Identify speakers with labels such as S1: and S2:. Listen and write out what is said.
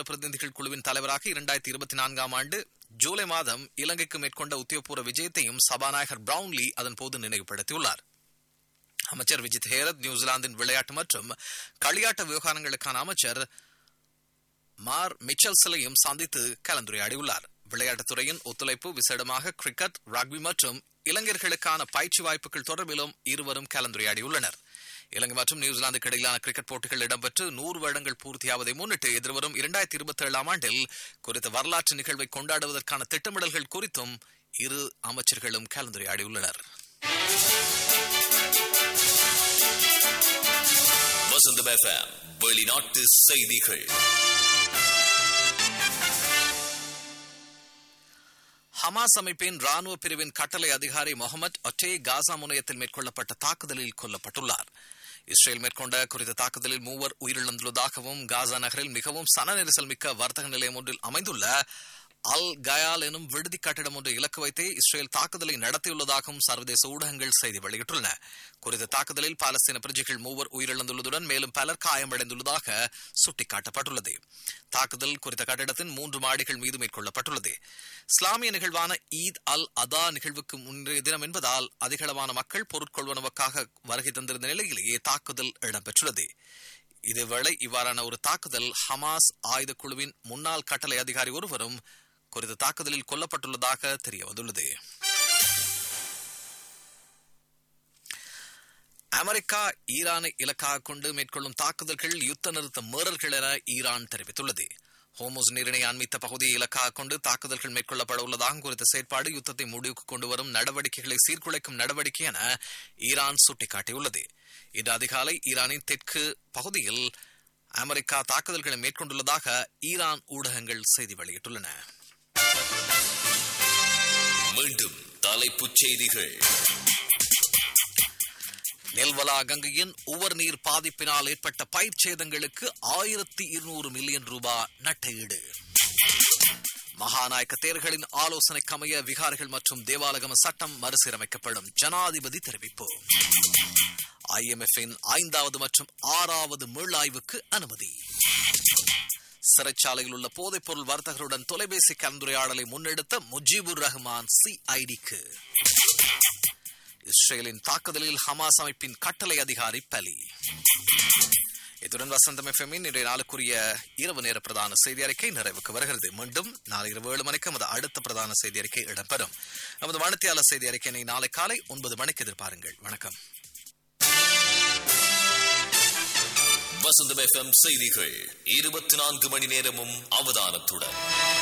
S1: பிரதிநிதிகள் குழுவின் தலைவராக இரண்டாயிரத்தி இருபத்தி நான்காம் ஆண்டு ஜூலை மாதம் இலங்கைக்கு மேற்கொண்ட உத்தியோகபூர்வ விஜயத்தையும் சபாநாயகர் பிரவுன்லி அதன்போது நினைவுபடுத்தியுள்ளார் அமைச்சர் விஜித் ஹேரத் நியூசிலாந்தின் விளையாட்டு மற்றும் களியாட்ட விவகாரங்களுக்கான அமைச்சர் மார் மிச்சல்சலையும் சந்தித்து கலந்துரையாடியுள்ளார் விளையாட்டுத்துறையின் ஒத்துழைப்பு விசேடமாக கிரிக்கெட் ரக்பி மற்றும் இளைஞர்களுக்கான பயிற்சி வாய்ப்புகள் தொடர்பிலும் இருவரும் கலந்துரையாடியுள்ளனர் இலங்கை மற்றும் நியூசிலாந்துக்கு இடையிலான கிரிக்கெட் போட்டிகள் இடம்பெற்று நூறு வருடங்கள் பூர்த்தியாவதை முன்னிட்டு எதிர்வரும் இரண்டாயிரத்தி இருபத்தி ஏழாம் ஆண்டில் குறித்த வரலாற்று நிகழ்வை கொண்டாடுவதற்கான திட்டமிடல்கள் குறித்தும் இரு அமைச்சர்களும் கலந்துரையாடியுள்ளனர்
S2: வசந்தம் எஃப்எம் வெளிநாட்டு செய்திகள்
S1: ஹமாஸ் அமைப்பின் ராணுவ பிரிவின் கட்டளை அதிகாரி முகமது ஒட்டே காசா முனையத்தில் மேற்கொள்ளப்பட்ட தாக்குதலில் கொல்லப்பட்டுள்ளார் இஸ்ரேல் மேற்கொண்ட குறித்த தாக்குதலில் மூவர் உயிரிழந்துள்ளதாகவும் காசா நகரில் மிகவும் சன நெரிசல் மிக்க வர்த்தக நிலையம் ஒன்றில் அமைந்துள்ள அல் கயால் எனும் விடுதி கட்டிடம் ஒன்று இலக்கு வைத்தே இஸ்ரேல் தாக்குதலை நடத்தியுள்ளதாகவும் சர்வதேச ஊடகங்கள் செய்தி வெளியிட்டுள்ளன குறித்த தாக்குதலில் பாலஸ்தீன பிரஜைகள் மூவர் உயிரிழந்துள்ளதுடன் மேலும் பலர் காயமடைந்துள்ளதாக சுட்டிக்காட்டப்பட்டுள்ளது தாக்குதல் குறித்த கட்டிடத்தின் மூன்று மாடிகள் மீது மேற்கொள்ளப்பட்டுள்ளது இஸ்லாமிய நிகழ்வான ஈத் அல் அதா நிகழ்வுக்கு முன்றைய தினம் என்பதால் அதிகளவான மக்கள் பொருட்கொள்வனவுக்காக வருகை தந்திருந்த நிலையிலேயே தாக்குதல் இடம்பெற்றுள்ளது இதேவேளை இவ்வாறான ஒரு தாக்குதல் ஹமாஸ் ஆயுத குழுவின் முன்னாள் கட்டளை அதிகாரி ஒருவரும் குறித்த தாக்குதலில் கொல்லப்பட்டுள்ளதாக தெரியவந்துள்ளது அமெரிக்கா ஈரானை இலக்காக கொண்டு மேற்கொள்ளும் தாக்குதல்கள் யுத்த நிறுத்த மீறல்கள் என ஈரான் தெரிவித்துள்ளது ஹோமோஸ் நீரிணை அண்மித்த பகுதியை இலக்காக கொண்டு தாக்குதல்கள் மேற்கொள்ளப்பட உள்ளதாக குறித்த செயற்பாடு யுத்தத்தை முடிவுக்கு கொண்டு வரும் நடவடிக்கைகளை சீர்குலைக்கும் நடவடிக்கை என ஈரான் சுட்டிக்காட்டியுள்ளது இன்று அதிகாலை ஈரானின் தெற்கு பகுதியில் அமெரிக்கா தாக்குதல்களை மேற்கொண்டுள்ளதாக ஈரான் ஊடகங்கள் செய்தி வெளியிட்டுள்ளன
S2: மீண்டும் தலைப்புச் செய்திகள்
S1: நெல்வலா கங்கையின் உவர் நீர் பாதிப்பினால் ஏற்பட்ட பயிர் சேதங்களுக்கு ஆயிரத்தி இருநூறு மில்லியன் ரூபாய் நட்டஈடு மகாநாயக்க தேர்களின் ஆலோசனைக்கு அமைய விகாரிகள் மற்றும் தேவாலகம சட்டம் மறுசீரமைக்கப்படும் ஜனாதிபதி தெரிவிப்பு ஐஎம்எஃப்பின் ஐந்தாவது மற்றும் ஆறாவது மீளாய்வுக்கு அனுமதி சிறைச்சாலையில் உள்ள போதைப் பொருள் வர்த்தகருடன் தொலைபேசி கலந்துரையாடலை முன்னெடுத்த முஜிபுர் ரஹ்மான் சிஐடிக்கு இஸ்ரேலின் தாக்குதலில் ஹமாஸ் அமைப்பின் கட்டளை அதிகாரி பலி இத்துடன் வசந்தம் எஃப்எம்மின் இன்றைய நாளுக்குரிய இரவு நேர பிரதான செய்தி அறிக்கை நிறைவுக்கு வருகிறது மீண்டும் நாளை இரவு ஏழு மணிக்கு நமது அடுத்த பிரதான செய்தி அறிக்கை இடம்பெறும் நமது வானத்தியாளர் செய்தி அறிக்கையினை நாளை காலை ஒன்பது மணிக்கு எதிர்பாருங்கள் வணக்கம்
S2: வசந்தம் எஃப்எம் செய்திகள் இருபத்தி நான்கு மணி நேரமும் அவதானத்துடன்